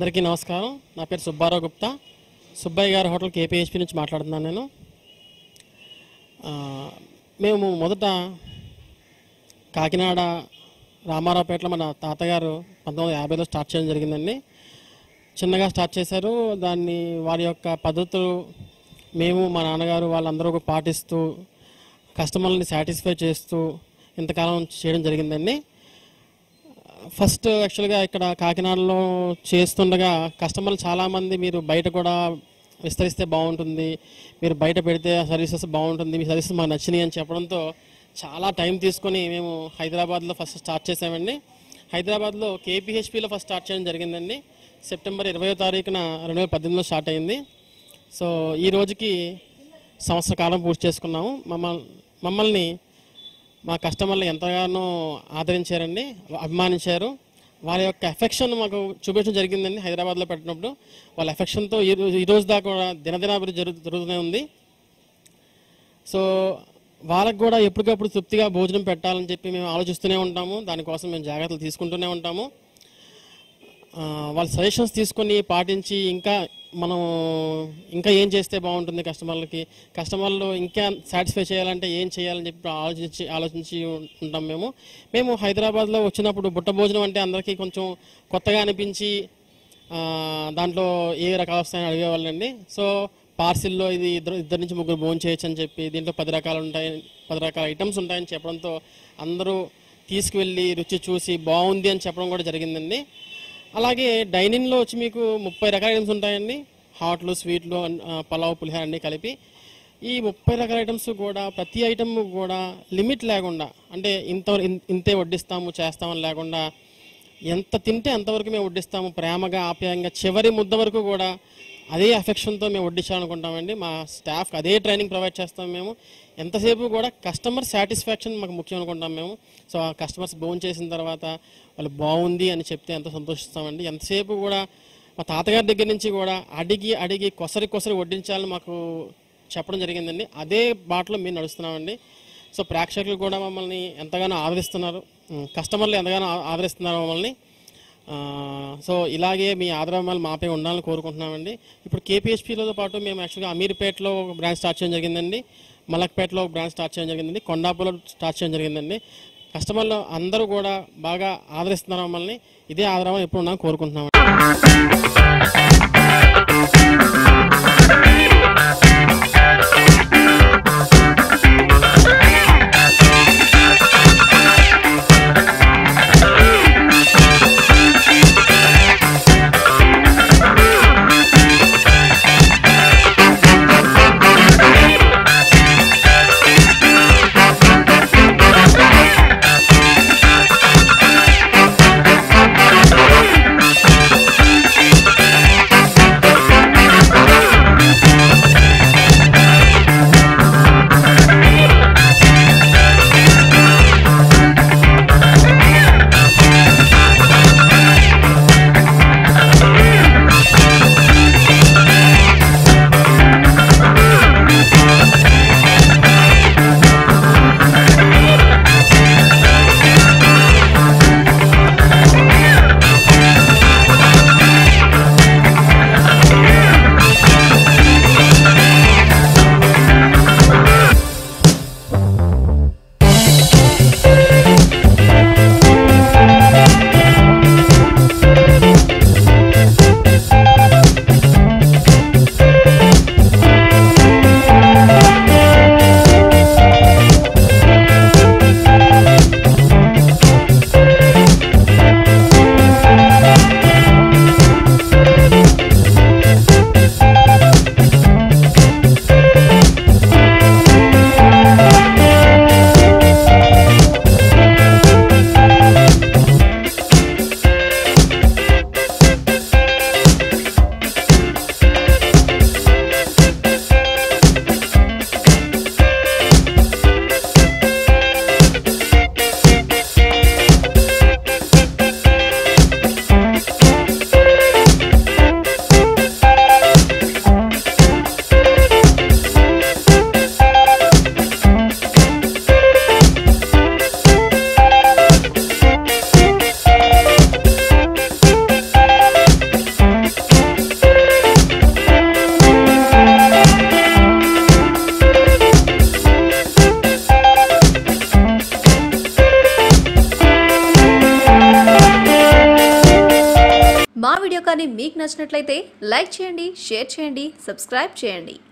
అందరికీ నమస్కారం నా పేరు సుబ్బారావు గుప్తా సుబ్బయ్య గారి హోటల్ కేపీహెచ్పి నుంచి మాట్లాడుతున్నాను నేను ఆ, మేము మొదట కాకినాడ రామారావుపేటలో మన తాతగారు పంతొమ్మిది వందల యాభైలో స్టార్ట్ చేయడం జరిగిందండి చిన్నగా స్టార్ట్ చేశారు దాన్ని వారి యొక్క పద్ధతులు మేము మా నాన్నగారు వాళ్ళందరూ కూడా పాటిస్తూ కస్టమర్ని సాటిస్ఫై చేస్తూ ఇంతకాలం చేయడం జరిగిందండి ఫస్ట్ యాక్చువల్గా ఇక్కడ కాకినాడలో చేస్తుండగా కస్టమర్లు చాలామంది మీరు బయట కూడా విస్తరిస్తే బాగుంటుంది మీరు బయట పెడితే సర్వీసెస్ బాగుంటుంది మీ సర్వీసెస్ మాకు నచ్చినాయి అని చెప్పడంతో చాలా టైం తీసుకొని మేము హైదరాబాద్లో ఫస్ట్ స్టార్ట్ చేసామండి హైదరాబాద్లో కేపీహెచ్పిలో ఫస్ట్ స్టార్ట్ చేయడం జరిగిందండి సెప్టెంబర్ ఇరవయో తారీఖున రెండు వేల పద్దెనిమిదిలో స్టార్ట్ అయింది సో ఈ రోజుకి సంవత్సర కాలం పూర్తి చేసుకున్నాము మమ్మల్ని మమ్మల్ని మా కస్టమర్లు ఎంతగానో ఆదరించారండి అభిమానించారు వారి యొక్క ఎఫెక్షన్ మాకు చూపించడం జరిగిందండి హైదరాబాద్లో పెట్టినప్పుడు వాళ్ళ ఎఫెక్షన్తో ఈ రోజు ఈ రోజు దాకా కూడా దినదినాభివృద్ధి జరుగు జరుగుతూనే ఉంది సో వాళ్ళకు కూడా ఎప్పటికప్పుడు తృప్తిగా భోజనం పెట్టాలని చెప్పి మేము ఆలోచిస్తూనే ఉంటాము దానికోసం మేము జాగ్రత్తలు తీసుకుంటూనే ఉంటాము ఆ, వాళ్ళ సజెషన్స్ తీసుకొని పాటించి ఇంకా మనం ఇంకా ఏం చేస్తే బాగుంటుంది కస్టమర్లకి కస్టమర్లు ఇంకా సాటిస్ఫై చేయాలంటే ఏం చేయాలని చెప్పి ఆలోచించి ఆలోచించి ఉంటాం మేము మేము హైదరాబాద్లో వచ్చినప్పుడు బుట్ట భోజనం అంటే అందరికీ కొంచెం కొత్తగా అనిపించి ఆ, దాంట్లో ఏ రకాలు వస్తాయని అడిగేవాళ్ళండి సో పార్సిల్లో ఇది ఇద్దరు ఇద్దరు నుంచి ముగ్గురు భోజనం చేయొచ్చు అని చెప్పి దీంట్లో పది రకాలు ఉంటాయి పది రకాల ఐటమ్స్ ఉంటాయని చెప్పడంతో అందరూ తీసుకువెళ్ళి రుచి చూసి బాగుంది అని చెప్పడం కూడా జరిగిందండి అలాగే డైనింగ్లో వచ్చి మీకు ముప్పై రకాల ఐటమ్స్ ఉంటాయండి హాట్లు స్వీట్లు అన్- ఆ, పలావ్ పులిహోర అన్నీ కలిపి ఈ ముప్పై రకాల ఐటమ్స్ కూడా ప్రతి ఐటమ్ కూడా లిమిట్ లేకుండా అంటే ఇంత ఇన్- ఇంతే వడ్డిస్తాము చేస్తామని లేకుండా ఎంత తింటే అంతవరకు మేము వడ్డిస్తాము ప్రేమగా ఆప్యాయంగా చివరి ముద్ద వరకు కూడా అదే అఫెక్షన్తో మేము వడ్డించాలనుకుంటామండి మా స్టాఫ్కి అదే ట్రైనింగ్ ప్రొవైడ్ చేస్తాం మేము ఎంతసేపు కూడా కస్టమర్ సాటిస్ఫాక్షన్ మాకు ముఖ్యం అనుకుంటాం మేము సో ఆ కస్టమర్స్ భోజనం చేసిన తర్వాత వాళ్ళు బాగుంది అని చెప్తే ఎంతో సంతోషిస్తామండి ఎంతసేపు కూడా మా తాతగారి దగ్గర నుంచి కూడా అడిగి అడిగి కొసరి కొసరి వడ్డించాలని మాకు చెప్పడం జరిగిందండి అదే బాటలో మేము నడుస్తున్నామండి సో ప్రేక్షకులు కూడా మమ్మల్ని ఎంతగానో ఆదరిస్తున్నారు ఉమ్, కస్టమర్లు ఎంతగానో ఆ- ఆదరిస్తున్నారు మమ్మల్ని ఆ, సో ఇలాగే మీ ఆదరణ మాపై ఉండాలని కోరుకుంటున్నామండి ఇప్పుడు కేపీహెచ్పిలో పాటు మేము యాక్చువల్గా అమీర్పేటలో ఒక బ్రాంచ్ స్టార్ట్ చేయడం జరిగిందండి మలక్పేటలో ఒక బ్రాంచ్ స్టార్ట్ చేయడం జరిగిందండి కొండాపూర్లో స్టార్ట్ చేయడం జరిగిందండి కస్టమర్లు అందరూ కూడా బాగా ఆదరిస్తున్నారు మమ్మల్ని ఇదే ఆదరణ ఎప్పుడు ఉండాలని కోరుకుంటున్నాం Thank వీడియో కానీ మీకు నచ్చినట్లయితే లైక్ చేయండి షేర్ చేయండి సబ్స్క్రైబ్ చేయండి